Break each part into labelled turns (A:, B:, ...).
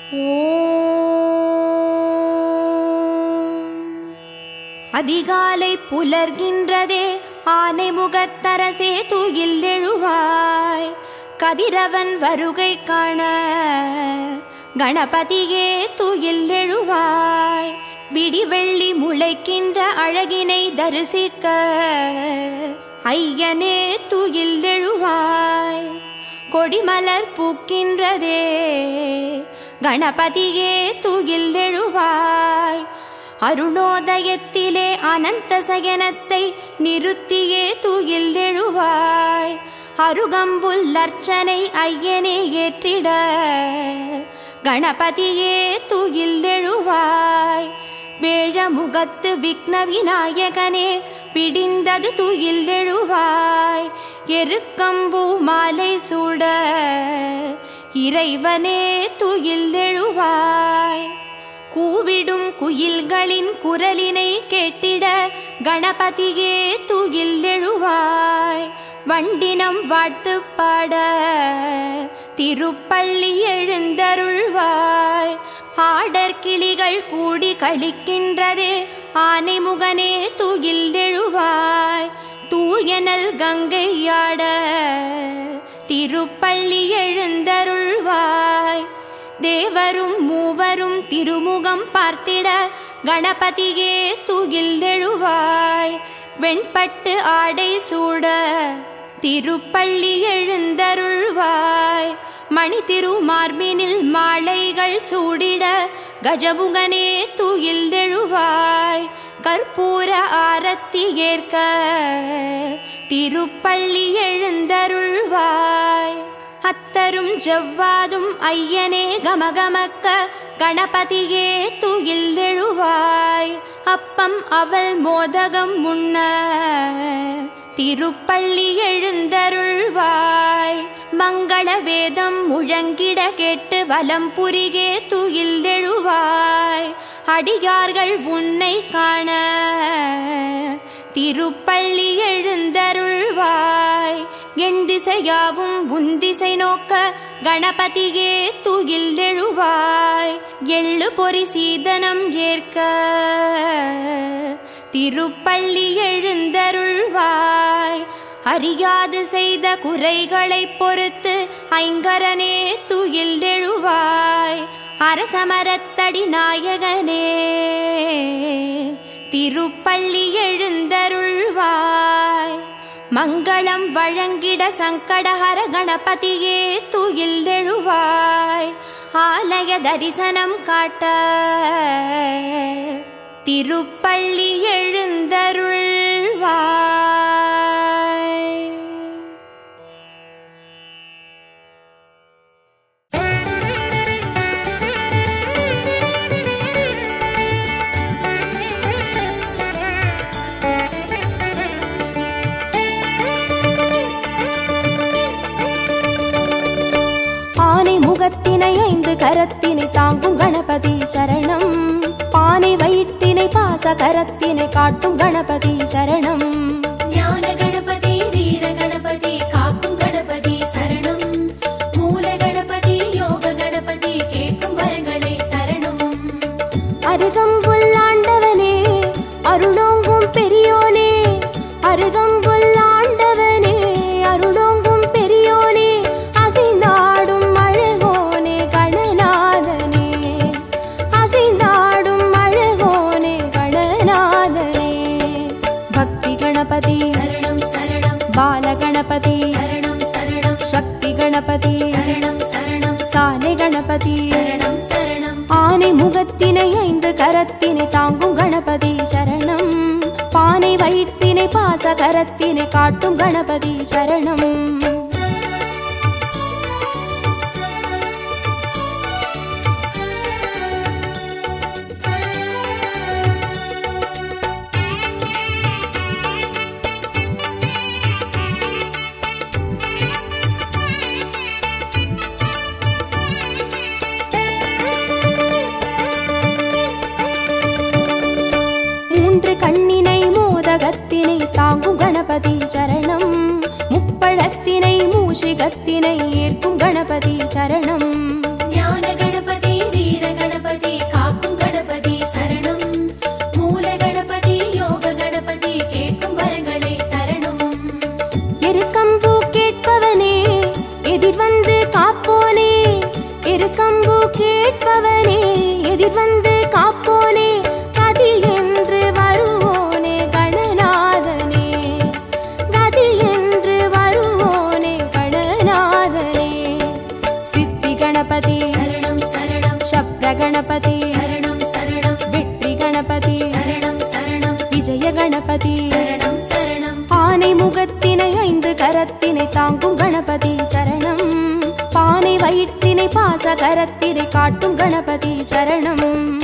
A: அதிகாலை புலர்கின்றதே ஆனை முகத்தரசே தூயில் எழுவாய் கதிரவன் வருகை காண கணபதியே தூயில் எழுவாய் விடிவெள்ளி முளைக்கின்ற அழகினை தரிசிக்க ஐயனே தூயில் எழுவாய் கொடிமலர் பூக்கின்றதே கணபதியே தூயில் எழுவாய் அருணோதயத்திலே அனந்த சயனத்தை நிறுத்தியே தூயில் எழுவாய் அருகம்புல் அர்ச்சனை ஐயனே ஏற்றிட கணபதியே தூயில் எழுவாய் வேழமுகத்து விக்ன விநாயகனே பிடிந்தது துயில் எழுவாய் எருக்கம்பூ மாலை சூட இறைவனே துயில் எழுவாய் கூவிடும் குயில்களின் குரலினை கேட்டிட கணபதியே துயில் எழுவாய் வண்டினம் வாழ்த்து பாட திருப்பள்ளி எழுந்தருள்வாய் ஆடர் கிளிகள் கூடி கழிக்கின்றதே ஆனைமுகனே துயில் எழுவாய் தூயனல் கங்கையாட திருப்பள்ளி எழுந்தருள்வாய் தேவரும் மூவரும் திருமுகம் பார்த்திட கணபதியே துகில் எழுவாய் வெண்பட்டு ஆடை சூட திருப்பள்ளி எழுந்தருள்வாய் மணி திருமார்பினில் மாலைகள் சூடிட கஜமுகனே துயில் எழுவாய் கற்பூர ஆரத்தி ஏற்க திருப்பள்ளி எழுந்தருள்வாய் அத்தரும் ஜவ்வாதும் ஐயனே கமகமக்க கணபதியே துயில் எழுவாய் அப்பம் அவள் மோதகம் முன்ன திருப்பள்ளி எழுந்தருள்வாய் மங்கள வேதம் முழங்கிட கேட்டு வலம் புரிகே துயில் எழுவாய் அடியார்கள் உன்னை காண திருப்பள்ளி எழுந்தருள்வாய் என் திசையாவும் உன் திசை நோக்க கணபதியே துயில் எழுவாய் எள்ளு பொறி சீதனம் ஏற்க திருப்பள்ளி எழுந்தருள்வாய் அறியாது செய்த குறைகளை பொறுத்து ஐங்கரனே துயில் எழுவாய் அரசமரத்தடி நாயகனே திருப்பள்ளி எழுந்தருள்வாய் மங்களம் வழங்கிட சங்கடஹர கணபதியே துயில் எழுவாய் ஆலய தரிசனம் காட்ட திருப்பள்ளி எழுந்தருள்வாய் ஆனை முகத்தினை ஐந்து கரத்தினை தாங்கும் கணபதி சரணம் பானை வயிற்றினை பாச கரத்தினை காட்டும் கணபதி சரணம்
B: ஞான கணபதி வீர கணபதி காக்கும் கணபதி சரணம் மூல கணபதி யோக கணபதி கேட்கும் வரங்களை தரணும்
A: அருகம்புல் ஆண்டவனே அருளோங்கும் பெரியோனே அருகம்புல் ஆண்டவனே அருளோங்கும் பெரியோனே அசைந்தாடும் அழகோனே கணநாதனே அசைந்தாடும் அழகோனே கணநாதனே பக்தி கணபதி
B: சரணம் சரணம்
A: பால கணபதி
B: சரணம் சரணம்
A: சக்தி கணபதி
B: சரணம் சரணம்
A: சாலை கணபதி
B: சரணம் சரணம்
A: ஆனை முகத்தினை ஐந்து கரத்தினை தாங்கும் கணபதி சரணம் பானை வயிற்றினை பாச கரத்தினை காட்டும் கணபதி சரணம் மூன்று கண்ணினை மோதகத்தினை தாங்கும் கணபதி சரணம் முப்பழத்தினை மூஷிகத்தினை ஏற்கும் கணபதி சரணம்
B: ஞான கணபதி வீர
A: எதிர் வந்து காப்போனே கதி என்று வருவோனே கணநாதனே கதி என்று வருவோனே கணநாதனே சித்தி கணபதி
B: சரணம் சரணம்
A: சப்ர கணபதி
B: சரணம் சரணம்
A: வெற்றி கணபதி
B: சரணம் சரணம்
A: விஜய கணபதி
B: சரணம் சரணம்
A: ஆனை முகத்தினை ஐந்து கரத்தினை தாங்கும் கணபதி சரணம் பானை வயிற்றினை பாச கரத்தினை காட்டும் கணபதி சரணம்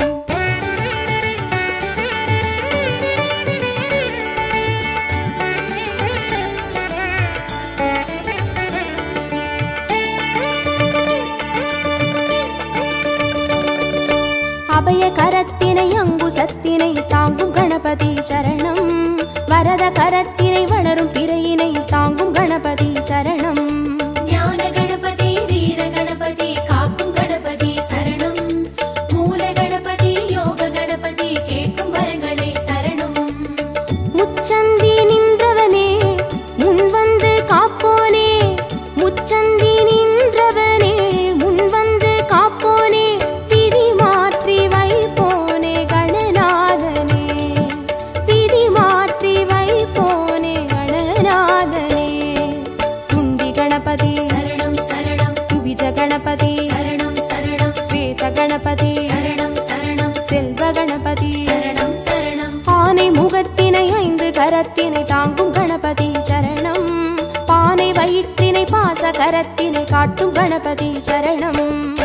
A: அபய கரத்தினை அங்குசத்தினை தாங்கும் கணபதி சரணம் வரத கரத்தினை வளரும் பிறையினை தாங்கும் கணபதி சரணம்
B: ஞான கணபதி வீர கணபதி காக்கும் கணபதி சரணம் மூல கணபதி யோக கணபதி கேட்கும் வரங்களை தரணும்
A: முச்சந்தி நின்றவனே முன் வந்து காப்போனே முச்சந்தி நின்றவனே முன் வந்து காப்போனே விதி மாற்றி வைப்போனே கணநாதனே விதி மாற்றி வைப்போனே கணநாதனே துண்டி கணபதி
B: சரணம் சரணம்
A: துவிஜ கணபதி
B: சரணம் சரணம்
A: ஸ்வேத கணபதி
B: சரணம் சரணம்
A: செல்வ கணபதி
B: சரணம் சரணம்
A: ஆனை முகத்தினை ஐந்து கரத்தினை தாங்கும் கணபதி சரணம் பானை வயிற்றினை பாச கரத்தினை காட்டும் கணபதி சரணம்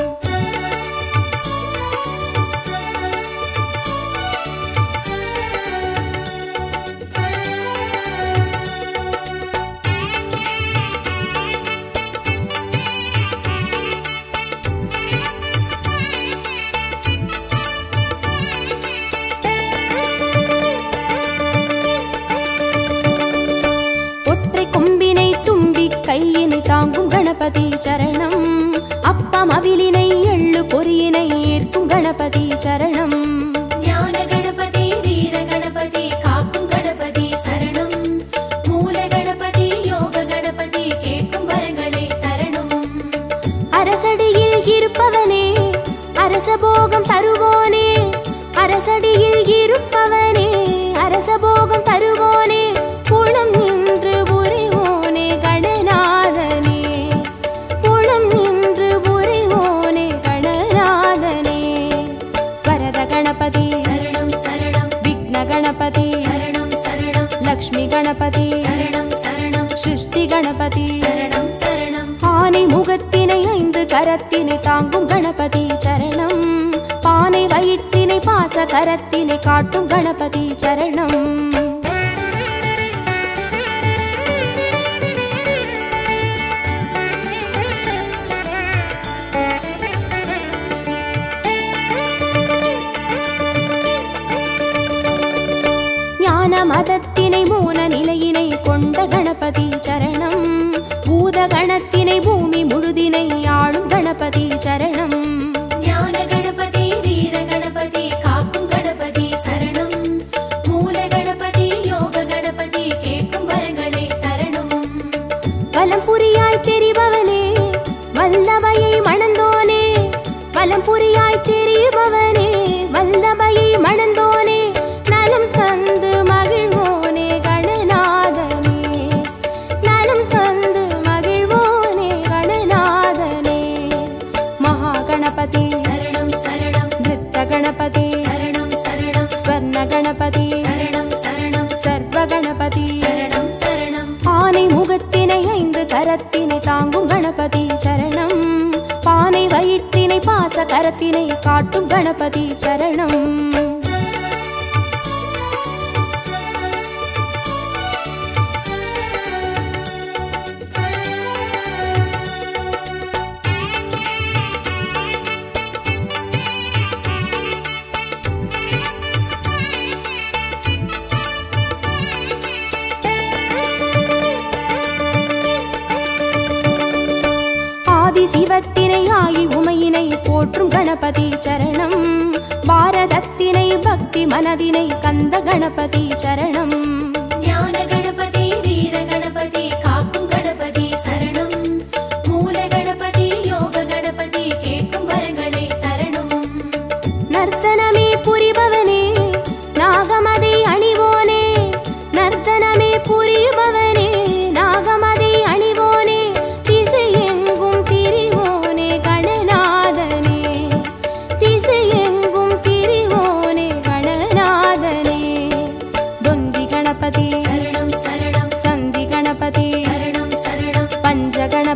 A: ஒற்றை கொம்பினை தும்பி கையினை தாங்கும் கணபதி சரணம் அப்பம் அவிலினை எள்ளு பொறியினை ஏற்கும் கணபதி சரணம்
B: ஞான கணபதி வீர கணபதி காக்கும் கணபதி சரணம் மூல கணபதி யோக கணபதி கேட்கும் வரங்களை தரணும்
A: அரசடியில் இருப்பவனே அரசபோகம் தருவோனே அரசடியில் இருப்பவனே அரசபோகம் தருவோனே குளம் நின்று புரிவோனே கணநாதனே குளம் நின்று புரிவோனே கணநாதனே வரத கணபதி
B: சரணம் சரணம்
A: விக்ன கணபதி
B: சரணம் சரணம்
A: லக்ஷ்மி கணபதி
B: சரணம் சரணம்
A: சிருஷ்டி கணபதி
B: சரணம் சரணம்
A: ஆனை முகத்தினை ஐந்து கரத்தினை தாங்கும் கணபதி சரணம் பானை வயிற்றினை பாச கரத்தினை காட்டும் கணபதி சரணம் ஞான மதத்தினை மூன நிலையினை கொண்ட கணபதி சரணம் பூத கணத்தினை பூமி முழுதினை ஆளும் கணபதி சரணம்
B: ஞான கணபதி வீர கணபதி காக்கும் கணபதி சரணம் மூல கணபதி யோக கணபதி கேட்கும் வரங்களை தரணும்
A: வலம் புரியாய் தெரிபவனே வல்லமையை மணந்தோனே வலம் புரியாய் தெரிபவனே வல்லமையை மணந்தோனே நலம் தந்து மகிழ்வோனே கணநாதனே நலம் தந்து மகிழ்வோனே கணநாதனே மகா கணபதி
B: சரணம் சரணம்
A: நிருத்த கணபதி
B: சரணம் சரணம்
A: ஸ்வர்ண கணபதி
B: சரணம் சரணம்
A: சர்வ கணபதி
B: சரணம் சரணம்
A: ஆனை முகத்தினை ஐந்து கரத்தினை தாங்கும் கணபதி சரணம் பானை வயிற்றினை பாச கரத்தினை காட்டும் கணபதி சரணம் ஆதி சிவத்தினை ஆகி உமையினை போற்றும் கணபதி சரணம் பாரதத்தினை பக்தி மனதினை கந்த கணபதி சரணம்
B: ஞான கணபதி வீர கணபதி காக்கும் கணபதி சரணம் மூல கணபதி யோக கணபதி கேட்கும் வரங்களை தரணும்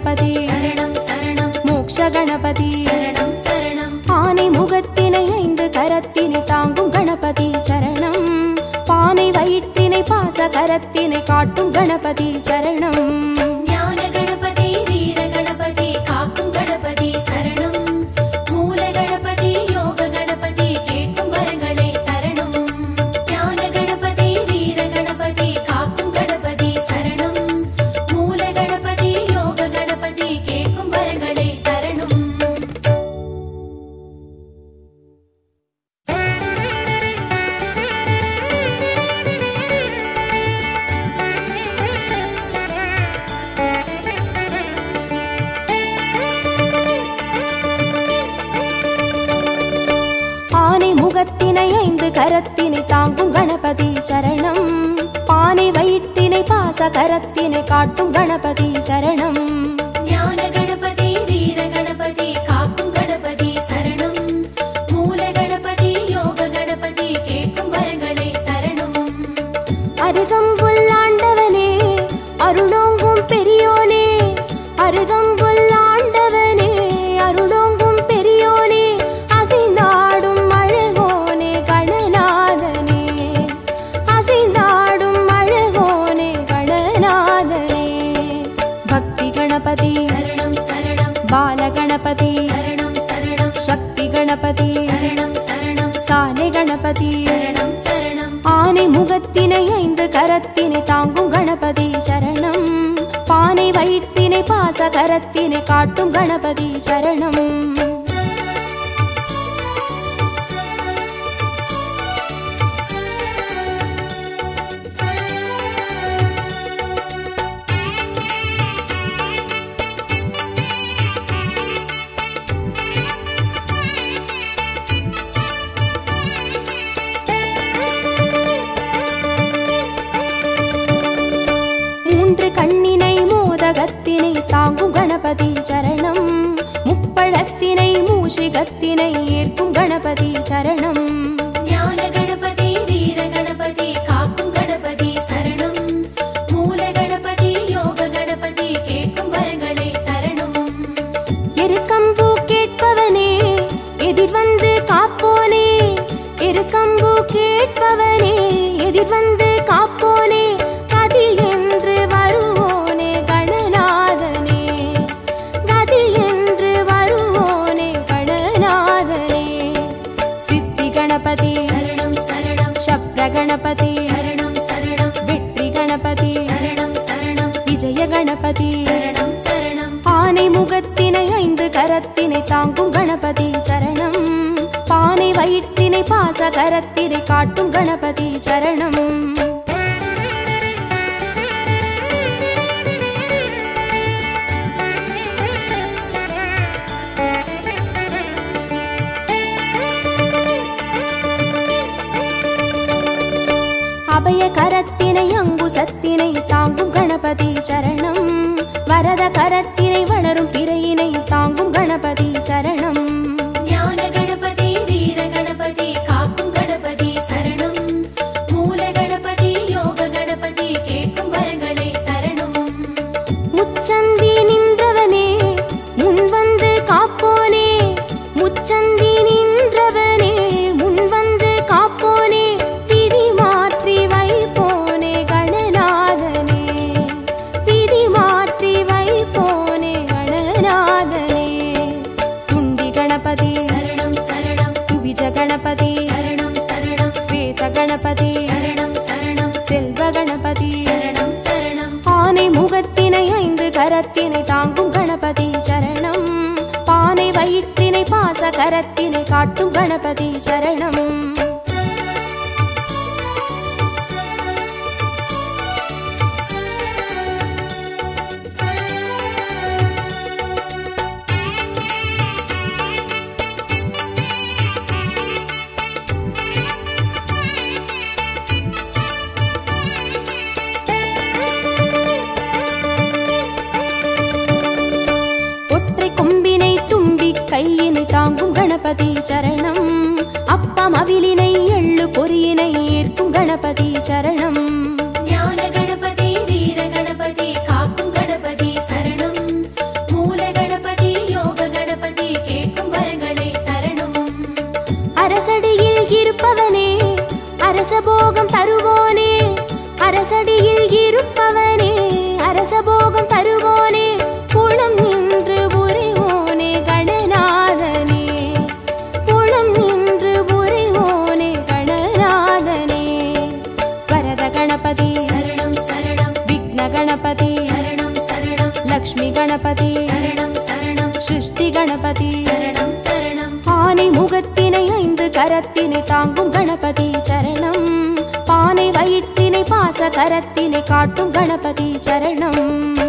A: கணபதி
B: சரணம் சரணம்
A: மோக்ஷ கணபதி
B: சரணம் சரணம்
A: ஆனை முகத்தினை ஐந்து கரத்தினை தாங்கும் கணபதி சரணம் பானை வயிற்றினை பாச கரத்தினை காட்டும் கணபதி சரணம்
B: ஞான கணபதி வீர கணபதி காக்கும் கணபதி சரணம் மூல கணபதி யோக கணபதி கேட்கும் வரங்களை தரணும் ஞான கணபதி வீர கணபதி காக்கும் கணபதி சரணம் மூல கணபதி யோக கணபதி கேட்கும் வரங்களை தரணும்
A: ஆனை முகத்தினை ஐந்து கரத்தினை தாங்கும் கணபதி சரணம் பானை வயிற்றினை பாச கரத்தினை காட்டும் கணபதி சரணம்
B: ஞான கணபதி வீர கணபதி காக்கும் கணபதி சரணம் மூல கணபதி யோக கணபதி கேட்கும் வரங்களை தரணும்
A: அருகம்புல் ஆண்டவனே அருளோங்கும் பெரியோனே அருகம்புல் ஆண்டவனே அருளோங்கும் பெரியோனே அசைந்தாடும் அழகோனே கணநாதனே அசைந்தாடும் அழகோனே கணநாதனே பக்தி கணபதி
B: சரணம் சரணம்
A: பால கணபதி
B: சரணம் சரணம்
A: சக்தி கணபதி
B: சரணம் சரணம்
A: சாலை கணபதி
B: சரணம் சரணம்
A: ஆனை முகத்தினை ஐந்து கரத்தினை தாங்கும் கணபதி சரணம் பானை வயிற்றினை பாச கரத்தினை காட்டும் கணபதி சரணம் மூன்று கண்ணினை மோதகத்தினை தாங்கும் கணபதி சரணம் முப்பழத்தினை மூஷிகத்தினை ஏற்கும் கணபதி சரணம்
B: ஞான கணபதி வீர கணபதி காக்கும் கணபதி சரணம் மூல கணபதி யோக கணபதி கேட்கும் வரங்களை தரணும்
A: எருக்கம்பூ கேட்பவனே எதிர் வந்து காப்போனே எருக்கம்பூ கேட்பவனே எதிர் வந்து காப்போனே கதி என்று வருவோனே கணநாதனே கதி என்று வருவோனே கணநாதனே சித்தி கணபதி
B: சரணம் சரணம்
A: சப்ர கணபதி
B: சரணம் சரணம்
A: வெற்றி கணபதி
B: சரணம் சரணம்
A: விஜய கணபதி
B: சரணம் சரணம்
A: ஆனை முகத்தினை ஐந்து கரத்தினை தாங்கும் கணபதி சரணம் பானை வயிற்றினை பாச கரத்தினை காட்டும் கணபதி சரணம் அபய கரத்தினை அங்குசத்தினை தாங்கும் கணபதி சரணம் வரத கரத்தினை வளரும் பிறையினை தாங்கும் கணபதி சரணம்
B: ஞான கணபதி வீர கணபதி காக்கும் கணபதி சரணம் மூல கணபதி யோக கணபதி கேட்கும் வரங்களை தரணும்
A: முச்சந்தி நின்றவனே முன் வந்து காப்போனே முச்சந்தி நின்றவனே முன் வந்து காப்போனே விதி மாற்றி வைப்போனே கணநாதனே விதி மாற்றி வைப்போனே கணநாதனே துண்டி கணபதி
B: சரணம் சரணம்
A: துவிஜ கணபதி
B: சரணம் சரணம்
A: ஸ்வேத கணபதி
B: சரணம் சரணம்
A: செல்வ கணபதி
B: சரணம் சரணம்
A: ஆனை முகத்தினை ஐந்து கரத்தினை தாங்கும் கணபதி சரணம் பானை வயிற்றினை பாச கரத்தினை காட்டும் கணபதி சரணம் ஒற்றை கொம்பினை தும்பி கையினை தாங்கும் கணபதி சரணம் அப்பம் அவிலினை எள்ளு பொறியினை ஏற்கும் கணபதி சரணம்
B: ஞான கணபதி வீர கணபதி காக்கும் கணபதி சரணம்
A: கணபதி
B: சரணம் சரணம்
A: சிருஷ்டி கணபதி
B: சரணம் சரணம்
A: ஆனை முகத்தினை ஐந்து கரத்தினை தாங்கும் கணபதி சரணம் பானை வயிற்றினை பாச கரத்தினை காட்டும் கணபதி சரணம்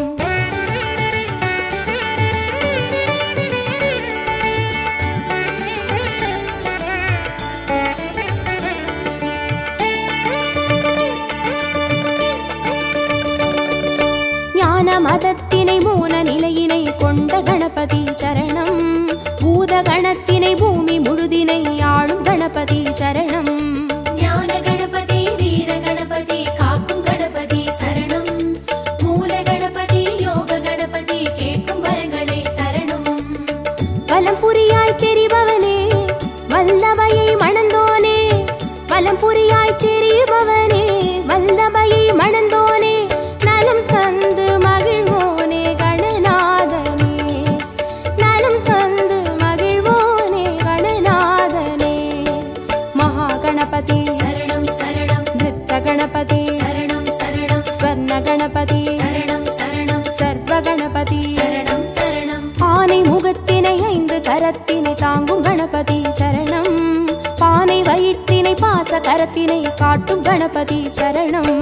A: ஞான மதத்தினை மூல நிலையினை கொண்ட கணபதி சரணம் பூத கணத்தினை பூமி முழுதினை ஆளும் கணபதி சரணம்
B: ஞான கணபதி வீர கணபதி காக்கும் கணபதி சரணம் மூல கணபதி யோக கணபதி கேட்கும் வரங்களை தரணும்
A: வலம் புரியாய் தெரிபவனே வல்லமையை மணந்தோனே வலம் புரியாய் தெரிபவனே வல்லமையை மணந்தோனே நலம் தந்து மகிழ்வோனே கணநாதனே நலம் தந்து மகிழ்வோனே கணநாதனே மகா கணபதி
B: சரணம் சரணம்
A: நித்த கணபதி
B: சரணம் சரணம்
A: ஸ்வர்ண கணபதி
B: சரணம் சரணம்
A: சர்வ கணபதி
B: சரணம் சரணம்
A: ஆனை முகத்தினை ஐந்து கரத்தினை தாங்கும் கணபதி சரணம் பானை வயிற்றினை பாச கரத்தினை காட்டும் கணபதி சரணம்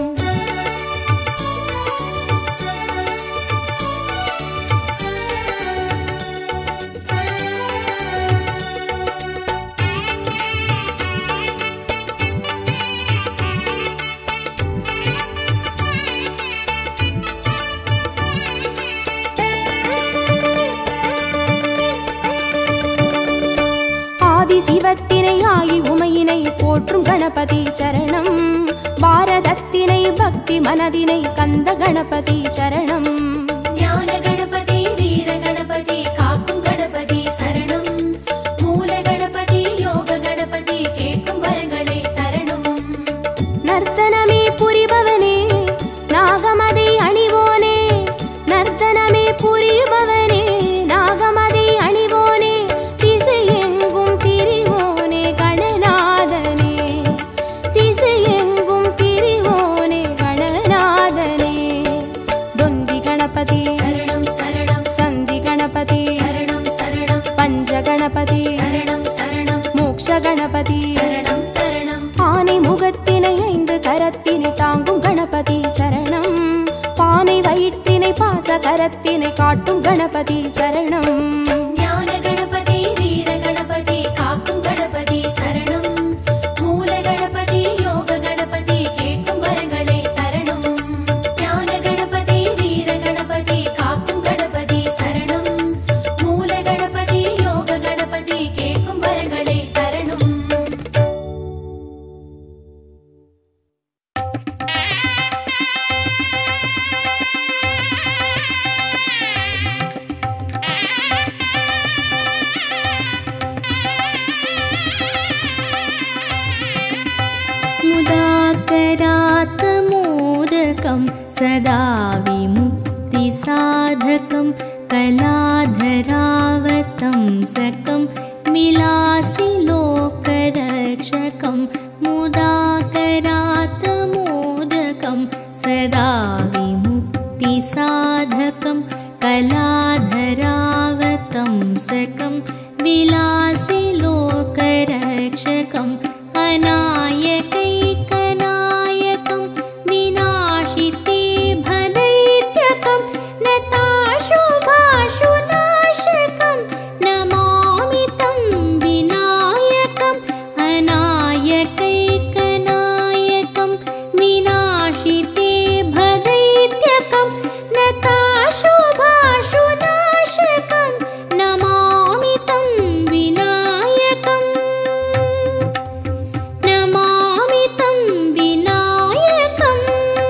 A: ஆதி சிவத்தினை ஆகி உமையினை போற்றும் கணபதி சரணம் பாரதத்தினை பக்தி மனதினை கந்த கணபதி சரணம்
B: ஞான கணபதி வீர கணபதி காக்கும் கணபதி சரணம் மூல கணபதி யோக கணபதி கேட்கும் வரங்களை தரணும்
A: நர்த்தனமே புரிபவனே நாகமதை அணிவோனே நர்த்தனமே புரிபவனே நாகமதை அணிவோனே திசையெங்கும் திரிவோனே கணநாதனே திசையெங்கும் திரிவோனே கணநாதனே தொந்தி கணபதி
B: சரணம் சரணம்
A: சந்தி கணபதி
B: சரணம் சரணம்
A: பஞ்ச கணபதி
B: சரணம் சரணம்
A: மோக்ஷ கணபதி
B: சரணம் சரணம்
A: ஆனை முகத்தினை ஐந்து கரத்தினை தாங்கும் கணபதி சரணம் பானை வயிற்றினை பாச கரத்தினை காட்டும் கணபதி சரணம்
B: ஞான கணபதி வீர கணபதி காக்கும் கணபதி சரணம் மூல கணபதி யோக கணபதி கேட்கும் வரங்களை தரணும் ஞான கணபதி வீர கணபதி காக்கும் கணபதி சரணம் மூல கணபதி யோக கணபதி கேட்கும் வரங்களை தரணும்
C: मुदाकरात्मोदकं सदा विमुक्तिसाधकं कलाधरावतं सकं मिलासि लोकरक्षकं मुदाकरात्मोदकं सदा विमुक्तिसाधकं कलाधरावतं सकं विलासि लोकरक्षकम् अनायकैकनायकं विनाशिते भदैत्यकं नताशुभाशुनाशकं नमामि तं विनायकम् अनायकैकनायकं विनाशिते भदैत्यकं नताशुभाशुनाशकं नमामि तं विनायकम् नमामि तं विनायकम्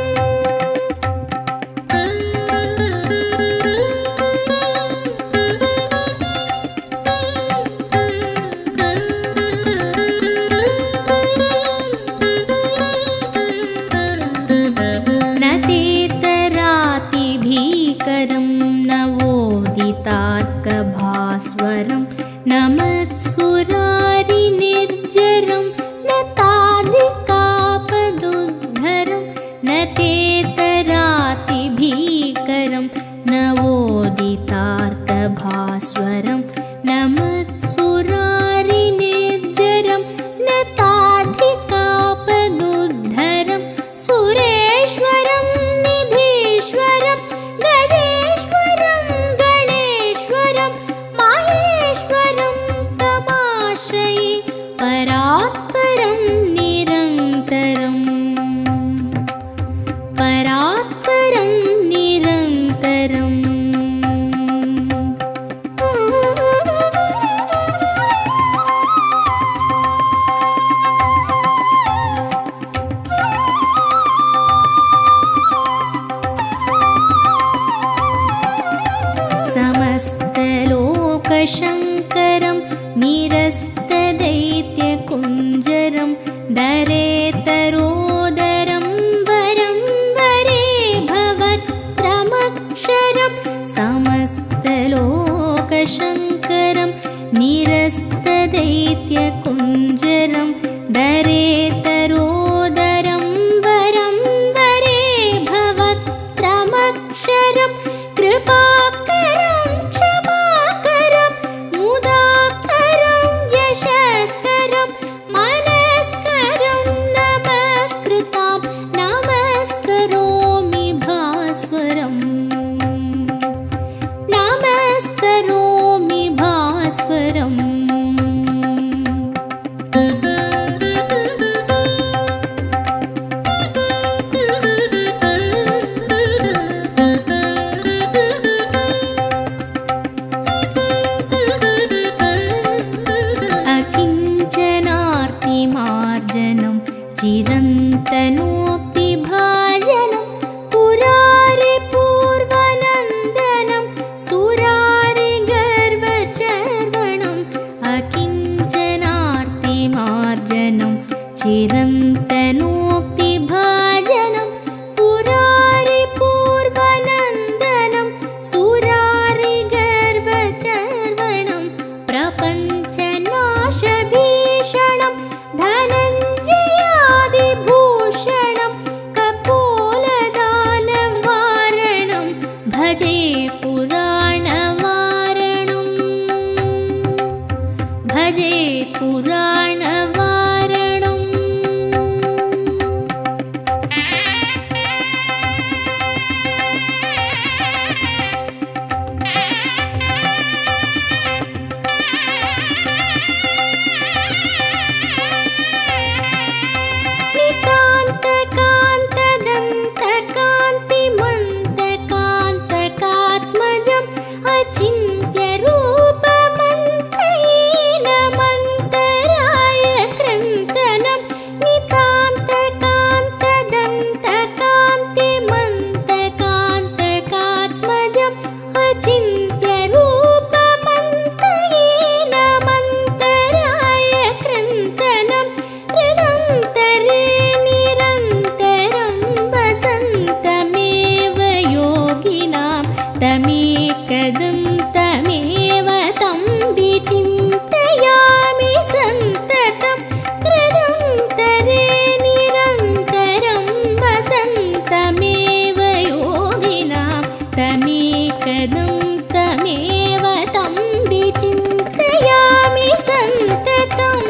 C: न तेतरातिभीकरं नवोदितात्कभास्वरं न मत्सुरारिनिर्जरं न ताधिकापदुद्धरं न तेतरातिभीकरं नवोदितात्कभास्वरं लोकशङ्करं निरस्तदैत्यकुञ्जरं दरेतरोदरं वरं वरे भवत्रमक्षरं समस्तलोकशङ्करं निरस्तदैत्यकुञ्जरं दरेतरोदरं वरं वरे भवत्रमक्षरं कृपाकरं क्षमाकरं मुदाकरं यशस्करं मनस्करं नमस्कृतां नमस्करोमि भास्वरम् नमस्करोमि भास्वरम् अकिञ्चनार्तिमार्जनं चिरन्तनोक्तिभाजनं पुरारिपूर्वनन्दनं सुरारिगर्वचर्वणम् अकिञ्चनार्तिमार्जनं चिरन्तनोक्तिभाजनं पुरारिपूर्वनन्दनं सुरारिगर्वचर्वणं प्रपञ्चनाशभीषणं धनञ्जयादिभूषणं कपोलदानं वारणं भजे पुराणवारणम् भजे पुराणवारणम् नितान्तकान्तदन्तकान्तिमन्तकान्तकात्मजम् अचिन्त्यरूपमन्तहीनमन्तराय कृन्तनं नितान्तकान्तदन्तकान्तिमन्तकान्तकात्मजम् अचिन्त्यरूपमन्तहीनमन्तराय कृन्तनं हृदन्तरे निरन्तरं वसन्तमेव योगिनां तमेकदं तमेव तं विचिन्तयामि सन्ततं हृदन्तरे निरन्तरं वसन्तमेव योगिनां तमेकदं तमेव तं विचिन्तयामि सन्ततम्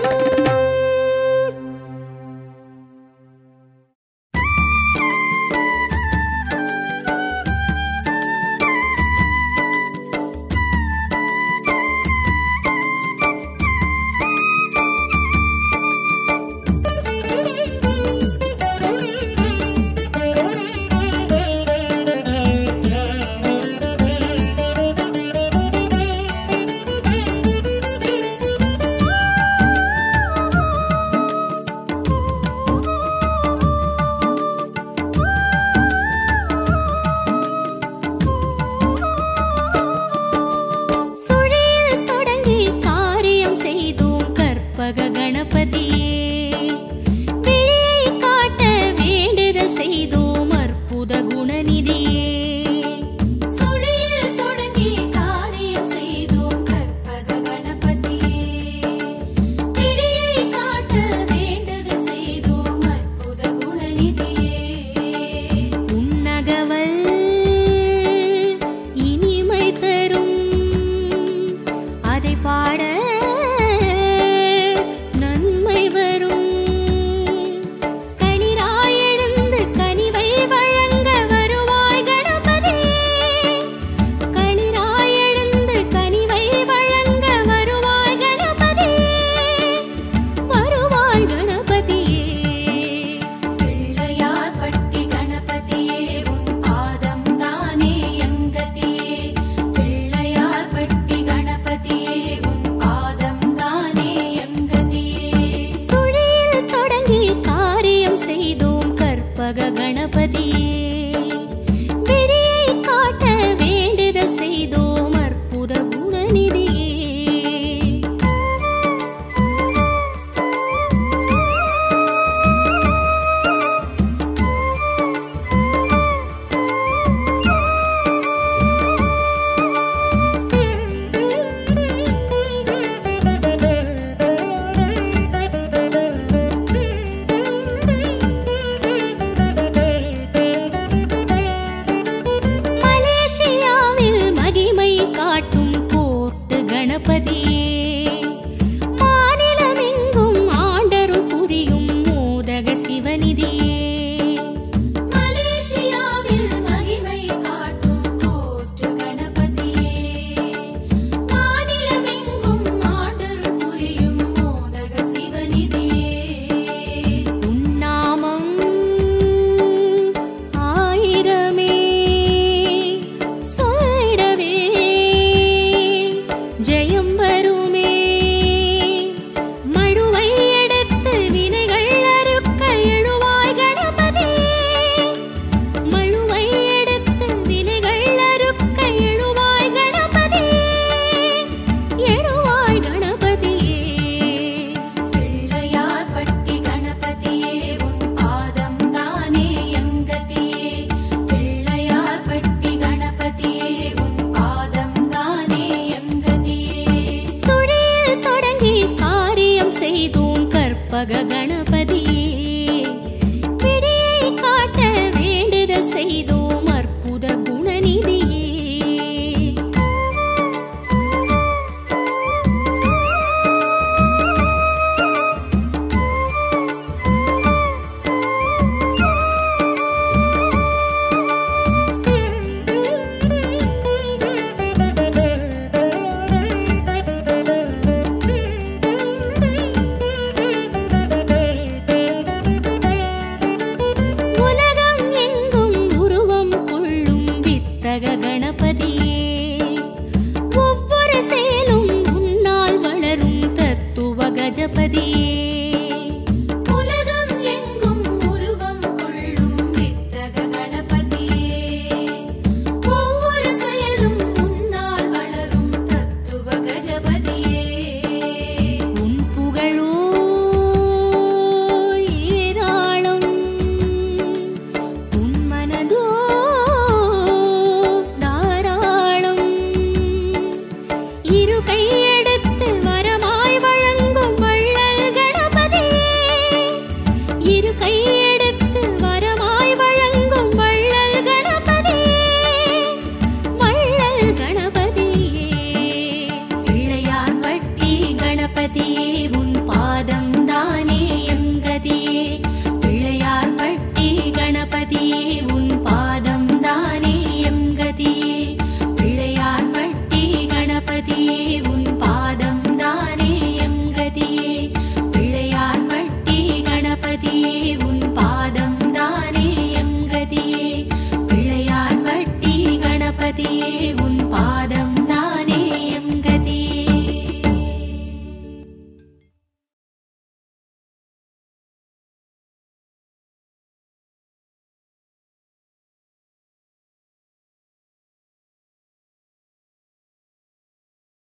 C: கணபதியே மாநிலமெங்கும் ஆண்டரும் புரியும் மோதக சிவநிதியே
B: மலேசியாவில் மகிமை காட்டும் போற்று கணபதியே மாநிலமெங்கும் ஆண்டருள் புரியும் மோதக சிவநிதியே
C: உன்னாமம் ஆயிரமே சொல்லிடவே ஜெயம் வருமே மழுவை எடுத்து வினைகள் அறுக்க எழுவாய் கணபதியே மழுவை எடுத்து வினைகள் அறுக்க எழுவாய் கணபதியே எழுவாய் கணபதியே
B: பிள்ளையார் பட்டி கணபதியே உன் பாதம் தானே எங்கதியே பிள்ளையார் பட்டி கணபதியே உன் பாதம் தானே எங்கதியே
C: சுழியில் தொடங்கி காரியம் செய்தோம் கற்பக கணபதியே